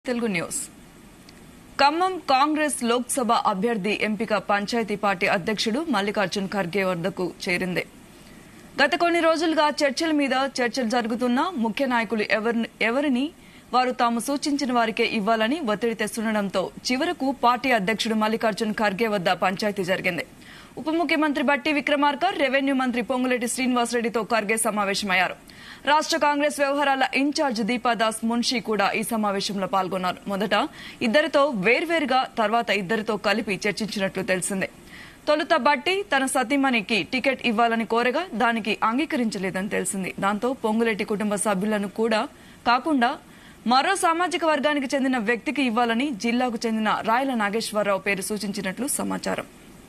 Telugu news Khammam Congress Lok Sabha అభ్యర్థి ఎంపిక panchayat party అధ్యక్షుడు మల్లికార్జున్ ఖర్గే వద్దకు చేరింది గత కొన్ని రోజులుగా చర్చల మీద చర్చలు జరుగుతున్నా ముఖ్య నాయకులు ఎవరిని ఎవరిని వారు తాము సూచించిన వారికే ఇవ్వాలని ఒత్తిడి తెస్తుండటంతో చివరకు పార్టీ అధ్యక్షుడు మల్లికార్జున్ ఖర్గే వద్ద పంచాయతీ జరిగింది ఉప ముఖ్యమంత్రి బట్టి విక్రమార్క రెవెన్యూ మంత్రి పొంగులేటి శ్రీనివాసరెడ్డితో ఖర్గే సమావేశమయ్యారు రాష్ట్ర కాంగ్రెస్ వ్యవహారాల ఇన్ఛార్జ్ దీపాదాస్ మున్షి కూడా ఈ సమావేశంలో పాల్గొన్నారు మొదట ఇద్దరితో వేర్వేరుగా తర్వాత ఇద్దరితో కలిపి చర్చించినట్లు తెలిసిందే తొలుత బట్టి తన సతీమణికి టికెట్ ఇవ్వాలని కోరగా దానికి అంగీకరించలేదని తెలిసింది దాంతో పొంగులేటి కుటుంబ సభ్యులను కూడా కాకుండా మరో సామాజిక వర్గానికి చెందిన వ్యక్తికి ఇవ్వాలని జిల్లాకు చెందిన రాయల నాగేశ్వరరావు పేరు సూచించినట్లు సమాచారం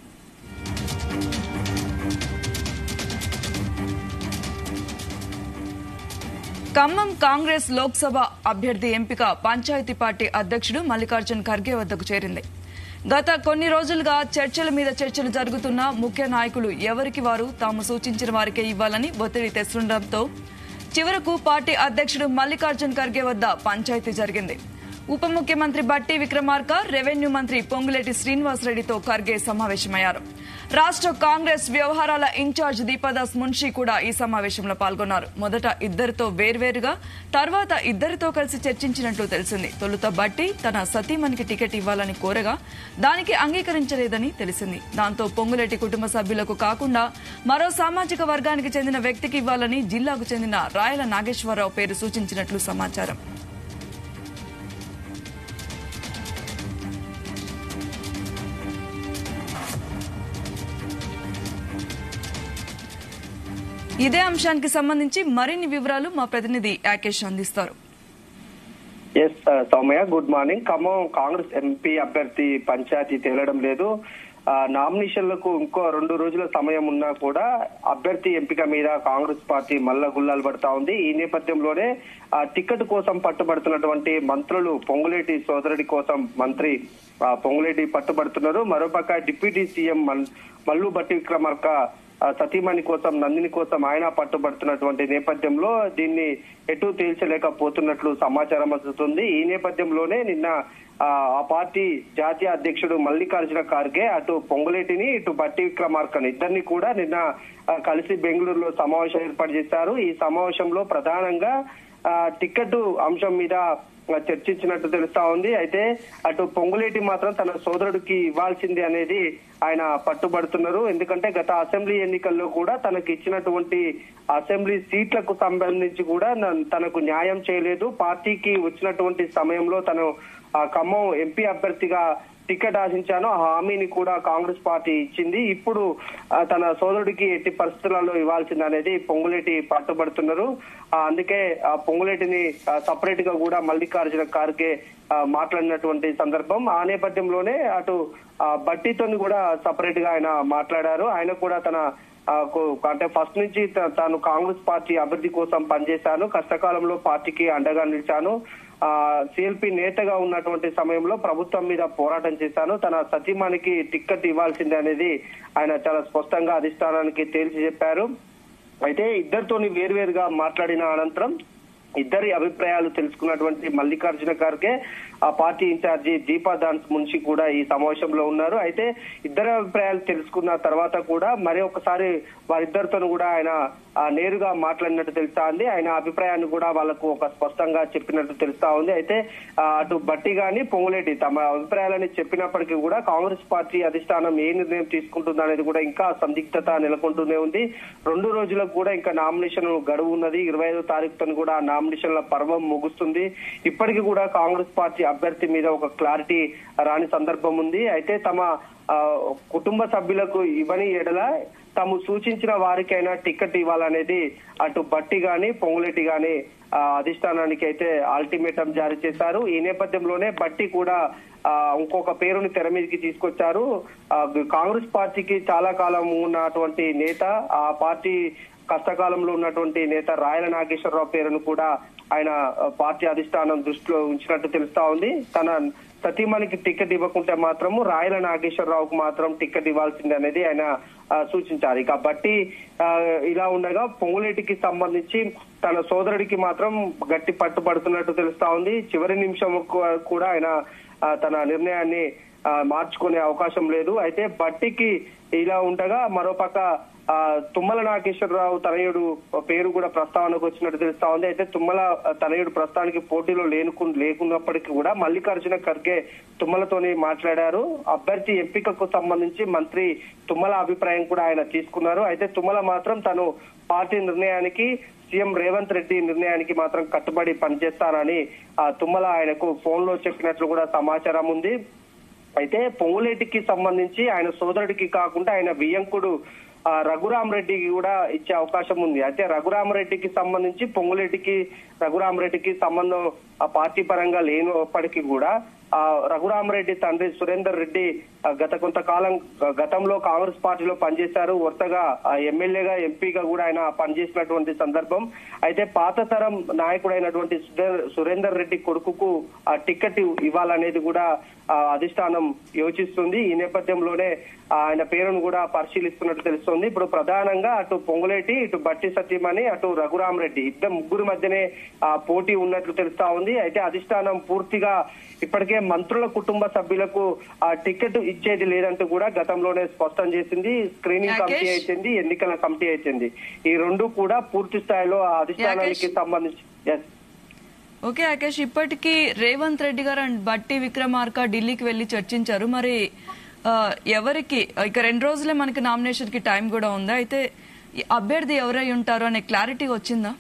ఖమ్మం కాంగ్రెస్ లోక్సభ అభ్యర్థి ఎంపిక పంచాయతీ పార్టీ అధ్యక్షుడు మల్లికార్జున్ ఖర్గే వద్దకు చేరింది గత కొన్ని రోజులుగా చర్చల మీద చర్చలు జరుగుతున్న ముఖ్య నాయకులు ఎవరికి వారు తాము సూచించిన వారికే ఇవ్వాలని ఒత్తిడి తెస్తుండటంతో చివరకు పార్టీ అధ్యక్షుడు మల్లికార్జున్ ఖర్గే వద్ద పంచాయతీ జరిగింది ఉప ముఖ్యమంత్రి బట్టి విక్రమార్క రెవెన్యూ మంత్రి పొంగులేటి శ్రీనివాసరెడ్డితో ఖర్గే సమావేశమయ్యారు రాష్ట్ర కాంగ్రెస్ వ్యవహారాల ఇన్ఛార్జ్ దీపాదాస్ మున్షి కూడా ఈ సమావేశంలో పాల్గొన్నారు మొదట ఇద్దరితో వేర్వేరుగా తర్వాత ఇద్దరితో కలిసి చర్చించినట్లు తెలిసింది తొలుత బట్టి తన సతీమణికి టికెట్ ఇవ్వాలని కోరగా దానికి అంగీకరించలేదని తెలిసింది దాంతో పొంగులేటి కుటుంబ సభ్యులకు కాకుండా మరో సామాజిక వర్గానికి చెందిన వ్యక్తికి ఇవ్వాలని జిల్లాకు చెందిన రాయల నాగేశ్వరరావు పేరు సూచించినట్లు సమాచారం ఇదే అంశానికి సంబంధించి మరిన్ని వివరాలు మా ప్రతినిధి యాకేష్ అందిస్తారు yes Soumya good morning Khammam Congress MP అభ్యర్థి పంచాయతీ తేలడం లేదు ఆ, నామినేషన్లకు ఇంకో రెండు రోజుల సమయం ఉన్నా కూడా అభ్యర్థి ఎంపిక మీద కాంగ్రెస్ పార్టీ మల్ల గుల్లాలు పడతా ఉంది ఈ నేపథ్యంలోనే ఆ టికెట్ కోసం పట్టుబడుతున్నటువంటి మంత్రులు పొంగులేటి సోదరుడి కోసం మంత్రి ఆ, పొంగులేటి పట్టుబడుతున్నారు మరోపక్క డిప్యూటీ సీఎం మల్- మల్లు బట్టి విక్రమార్క ఆ, సతీమణి కోసం నందిని కోసం ఆయన పట్టుబడుతున్నటువంటి నేపథ్యంలో దీన్ని ఎటు తేల్చలేకపోతున్నట్లు సమాచారం అందుతుంది ఈ నేపథ్యంలోనే నిన్న ఆ ఆ పార్టీ జాతీయ అధ్యక్షుడు మల్లికార్జున ఖార్గే అటు పొంగులేటిని ఇటు బట్టి విక్రమార్కను ఇద్దరిని కూడా నిన్న ఆ, కలిసి బెంగళూరులో సమావేశం ఏర్పాటు చేశారు ఈ సమావేశంలో ప్రధానంగా ఆ, టికెట్ అంశం మీద ఆ, చర్చించినట్టు తెలుస్తా ఉంది అయితే అటు పొంగులేటి మాత్రం తన సోదరుడికి ఇవ్వాల్సింది అనేది ఆయన పట్టుబడుతున్నారు ఎందుకంటే గత అసెంబ్లీ ఎన్నికల్లో కూడా తనకి ఇచ్చినటువంటి అసెంబ్లీ సీట్లకు సంబంధించి కూడా నన్- తనకు న్యాయం చేయలేదు పార్టీకి వచ్చినటువంటి సమయంలో తను ఆ ఖమ్మం ఎంపీ అభ్యర్థిగా టికెట్ ఆశించాను ఆ హామీని కూడా కాంగ్రెస్ పార్టీ ఇచ్చింది ఇప్పుడు ఆ, తన సోదరుడికి ఎట్టి పరిస్థితులలో ఇవ్వాల్సింది అనేది పొంగులేటి పట్టుబడుతున్నారు ఆ, అందుకే ఆ పొంగులేటిని సపరేట్ గా కూడా మల్లికార్జున ఖార్గే ఆ, మాట్లాడినటువంటి సందర్భం ఆ నేపథ్యంలోనే అటు ఆ, బట్టితోని కూడా సపరేట్ గా ఆయన మాట్లాడారు ఆయన కూడా తన ఆ, కు- అంటే ఫస్ట్ నుంచి త- తాను కాంగ్రెస్ పార్టీ అభివృద్ధి కోసం పనిచేశాను కష్టకాలంలో పార్టీకి అండగా నిలిచాను ఆ సిఎల్పి నేతగా ఉన్నటువంటి సమయంలో ప్రభుత్వం మీద పోరాటం చేశాను తన సతీమణికి టిక్కెట్ ఇవ్వాల్సిందే అనేది ఆయన చాలా స్పష్టంగా అధిష్టానానికి తేల్చి చెప్పారు అయితే ఇద్దరితోని వేరువేరుగా మాట్లాడిన అనంతరం ఇద్దరి అభిప్రాయాలు తెలుసుకున్నటువంటి మల్లికార్జున ఖార్గే ఆ party incharge Deepa Dasmunshi కూడా ఈ సమావేశంలో ఉన్నారు అయితే ఇద్దరి అభిప్రాయాలు తెలుసుకున్న తర్వాత కూడా మరి ఒకసారి వారిద్దరితో కూడా ఆయన ఆ, నేరుగా మాట్లాడినట్టు తెలుస్తా ఉంది ఆయన అభిప్రాయాన్ని కూడా వాళ్ళకు ఒక స్పష్టంగా చెప్పినట్టు తెలుస్తా ఉంది అయితే ఆ, అటు బట్టి గాని పొంగులేటి తమ అభిప్రాయాలని చెప్పినప్పటికీ కూడా కాంగ్రెస్ పార్టీ అధిష్టానం ఏ నిర్ణయం తీసుకుంటుంది అనేది కూడా ఇంకా సందిగ్ధత నెలకొంటూనే ఉంది రెండు రోజులకు కూడా ఇంకా నామినేషన్ గడువు ఉన్నది ఇరవై ఐదో తారీఖుతో కూడా ఆ నామినేషన్ల పర్వం ముగుస్తుంది ఇప్పటికీ కూడా కాంగ్రెస్ పార్టీ అభ్యర్థి మీద ఒక క్లారిటీ రాని సందర్భం ఉంది అయితే తమ ఆ, కుటుంబ సభ్యులకు ఇవ్వని ఎడల తాము సూచించిన వారికైనా టికెట్ ఇవ్వాలనేది అటు బట్టి గాని పొంగులేటి గాని ఆ, అధిష్టానానికి అయితే అల్టిమేటం జారీ చేశారు ఈ నేపథ్యంలోనే బట్టి కూడా ఆ, ఇంకొక పేరుని తెర మీదకి తీసుకొచ్చారు ఆ, కాంగ్రెస్ పార్టీకి చాలా కాలం ఉన్నటువంటి నేత ఆ పార్టీ కష్టకాలంలో ఉన్నటువంటి నేత రాయల నాగేశ్వరరావు పేరును కూడా ఆయన ఆ, పార్టీ అధిష్టానం దృష్టిలో ఉంచినట్టు తెలుస్తా ఉంది తన సతీమణికి టికెట్ ఇవ్వకుంటే మాత్రము రాయల నాగేశ్వరరావుకు మాత్రం టికెట్ ఇవ్వాల్సింది అనేది ఆయన ఆ, సూచించారు ఇక బట్టి ఆ, ఇలా ఉండగా పొంగులేటికి సంబంధించి తన సోదరుడికి మాత్రం గట్టి పట్టుబడుతున్నట్టు తెలుస్తా ఉంది చివరి నిమిషం కూడా ఆయన ఆ, తన నిర్ణయాన్ని ఆ, మార్చుకునే అవకాశం లేదు అయితే బట్టికి ఇలా ఉండగా మరోపక్క ఆ, తుమ్మల నాగేశ్వరరావు తనయుడు పేరు కూడా ప్రస్తావనకు వచ్చినట్టు తెలుస్తా ఉంది అయితే తుమ్మల తనయుడు ప్రస్తుతానికి పోటీలో లేనుకు లేకున్నప్పటికీ కూడా మల్లికార్జున ఖర్గే తుమ్మలతోని మాట్లాడారు అభ్యర్థి ఎంపికకు సంబంధించి మంత్రి తుమ్మల అభిప్రాయం కూడా ఆయన తీసుకున్నారు అయితే తుమ్మల మాత్రం తను పార్టీ నిర్ణయానికి సీఎం రేవంత్ రెడ్డి నిర్ణయానికి మాత్రం కట్టుబడి పనిచేస్తానని ఆ తుమ్మల ఆయనకు ఫోన్ లో చెప్పినట్లు కూడా సమాచారం ఉంది అయితే పొంగులేటికి సంబంధించి ఆయన సోదరుడికి కాకుండా ఆయన వియ్యంకుడు ఆ, రఘురామ్ రెడ్డికి కూడా ఇచ్చే అవకాశం ఉంది అయితే రఘురామ్ రెడ్డికి సంబంధించి పొంగులేటికి రఘురామ్ రెడ్డికి సంబంధం ఆ పార్టీ పరంగా లేనప్పటికీ కూడా ఆ రఘురామరెడ్డి తండ్రి సురేందర్ రెడ్డి ఆ, గత కొంతకాలం ఆ, గతంలో కాంగ్రెస్ పార్టీలో పనిచేశారు వరుసగా ఆ, ఎమ్మెల్యేగా ఎంపీగా కూడా ఆయన పనిచేసినటువంటి సందర్భం అయితే పాత తరం నాయకుడైనటువంటి సురే- సురేందర్ రెడ్డి కొడుకుకు ఆ టికెట్ ఇవ్వాలనేది కూడా ఆ, అధిష్టానం యోచిస్తుంది ఈ నేపథ్యంలోనే ఆ, ఆయన పేరును కూడా పరిశీలిస్తున్నట్టు తెలుస్తోంది ఇప్పుడు ప్రధానంగా అటు పొంగులేటి ఇటు బట్టి సత్యమణి అటు రఘురామరెడ్డి ఇద్దరు ముగ్గురు మధ్యనే ఆ పోటీ ఉన్నట్లు తెలుస్తా ఉంది అయితే అధిష్టానం పూర్తిగా ఇప్పటికే మంత్రుల కుటుంబ సభ్యులకు ఆ టికెట్ ఇచ్చేది లేదంటూ కూడా గతంలోనే స్పష్టం చేసింది స్క్రీనింగ్ రాకేష్? కమిటీ అయితేంది ఎన్నికల కమిటీ అయితేంది ఈ రెండు కూడా పూర్తి స్థాయిలో ఆ అధిష్టానానికి రాకేష్? సంబంధించి ఎస్ ఓకే ఆకేష్ ఇప్పటికీ రేవంత్ రెడ్డి గారు అండ్ బట్టి విక్రమార్క ఢిల్లీకి వెళ్లి చర్చించారు మరి ఆ, ఎవరికి ఇక రెండు రోజులే మనకి నామినేషన్ కి టైం కూడా ఉంది అయితే ఈ అభ్యర్థి ఎవరై ఉంటారు అనే క్లారిటీ వచ్చిందా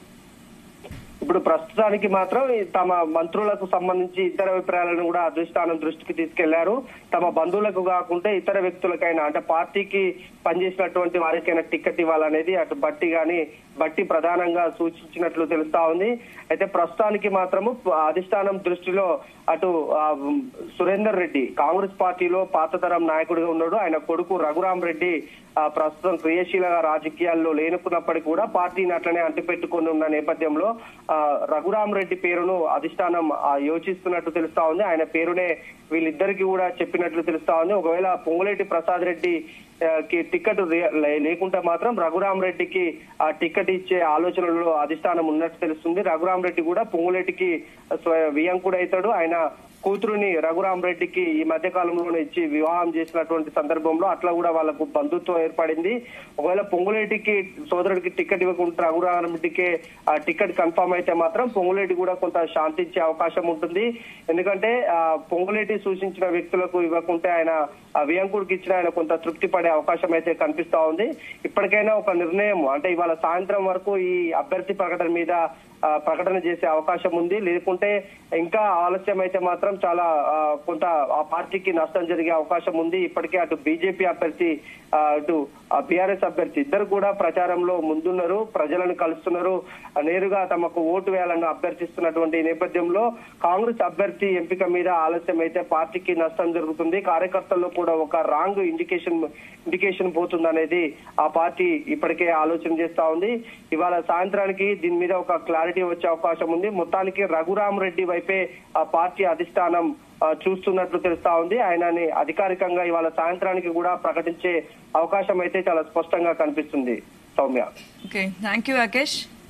ఇప్పుడు ప్రస్తుతానికి మాత్రం ఈ తమ మంత్రులకు సంబంధించి ఇతర అభిప్రాయాలను కూడా అధిష్టానం దృష్టికి తీసుకెళ్లారు తమ బంధువులకు కాకుండా ఇతర వ్యక్తులకైనా అంటే పార్టీకి పనిచేసినటువంటి వారికైనా టికెట్ ఇవ్వాలనేది అటు బట్టి గాని బట్టి ప్రధానంగా సూచించినట్లు తెలుస్తా ఉంది అయితే ప్రస్తుతానికి మాత్రము అధిష్టానం దృష్టిలో అటు ఆ, సురేందర్ రెడ్డి కాంగ్రెస్ పార్టీలో పాతతరం నాయకుడిగా ఉన్నాడు ఆయన కొడుకు రఘురాం రెడ్డి ఆ, ప్రస్తుతం క్రియాశీల రాజకీయాల్లో లేనుకున్నప్పటికీ కూడా పార్టీని అట్లనే అంటిపెట్టుకొని ఉన్న నేపథ్యంలో ఆ, రఘురాం రెడ్డి పేరును అధిష్టానం ఆ, యోచిస్తున్నట్టు తెలుస్తా ఉంది ఆయన పేరునే వీళ్ళిద్దరికి కూడా చెప్పినట్లు తెలుస్తా ఉంది ఒకవేళ పొంగులేటి ప్రసాద్ రెడ్డి ఆ, కి టికెట్ రే- లే- లేకుంటే మాత్రం రఘురాం రెడ్డికి ఆ టికెట్ ఇచ్చే ఆలోచనలో అధిష్టానం ఉన్నట్టు తెలుస్తుంది రఘురాం రెడ్డి కూడా పొంగులేటికి స్వ- వియంకుడు అవుతాడు ఆయన కూతురుని రఘురాం రెడ్డికి ఈ మధ్య కాలంలోనే ఇచ్చి వివాహం చేసినటువంటి సందర్భంలో అట్లా కూడా వాళ్ళకు బంధుత్వం ఏర్పడింది ఒకవేళ పొంగులేటికి సోదరుడికి టికెట్ ఇవ్వకుండా రఘురాం రెడ్డికి ఆ టికెట్ కన్ఫర్మ్ అయితే మాత్రం పొంగులేటి కూడా కొంత శాంతి ఇచ్చే అవకాశం ఉంటుంది ఎందుకంటే ఆ పొంగులేటి సూచించిన వ్యక్తులకు ఇవ్వకుంటే ఆయన ఆ వియంకుడికి ఇచ్చిన ఆయన కొంత తృప్తి పడే అవకాశం అయితే కనిపిస్తా ఉంది ఇప్పటికైనా ఒక నిర్ణయం అంటే ఇవాళ సాయంత్రం వరకు ఈ అభ్యర్థి ప్రకటన మీద ఆ, ప్రకటన చేసే అవకాశం ఉంది లేకుంటే ఇంకా ఆలస్యం అయితే మాత్రం చాలా ఆ, కొంత ఆ పార్టీకి నష్టం జరిగే అవకాశం ఉంది ఇప్పటికే అటు బీజేపీ అభ్యర్థి ఆ, అటు బీఆర్ఎస్ అభ్యర్థి ఇద్దరు కూడా ప్రచారంలో ముందున్నారు ప్రజలను కలుస్తున్నారు ఆ, నేరుగా తమకు ఓటు వేయాలని అభ్యర్థిస్తున్నటువంటి నేపథ్యంలో కాంగ్రెస్ అభ్యర్థి ఎంపిక మీద ఆలస్యం అయితే పార్టీకి నష్టం జరుగుతుంది కార్యకర్తల్లో కూడా ఒక రాంగ్ ఇండికేషన్ ఇండికేషన్ పోతుందనేది ఆ పార్టీ ఇప్పటికే ఆలోచన చేస్తా ఉంది ఇవాళ సాయంత్రానికి దీని మీద ఒక క్లారిటీ వచ్చే అవకాశం ఉంది మొత్తానికి రఘురామ్ రెడ్డి వైపే ఆ పార్టీ అధిష్టానం ఆ, చూస్తున్నట్లు తెలుస్తా ఉంది ఆయనని అధికారికంగా ఇవాళ సాయంత్రానికి కూడా ప్రకటించే అవకాశం అయితే చాలా స్పష్టంగా కనిపిస్తుంది Soumya okay thank you Rakesh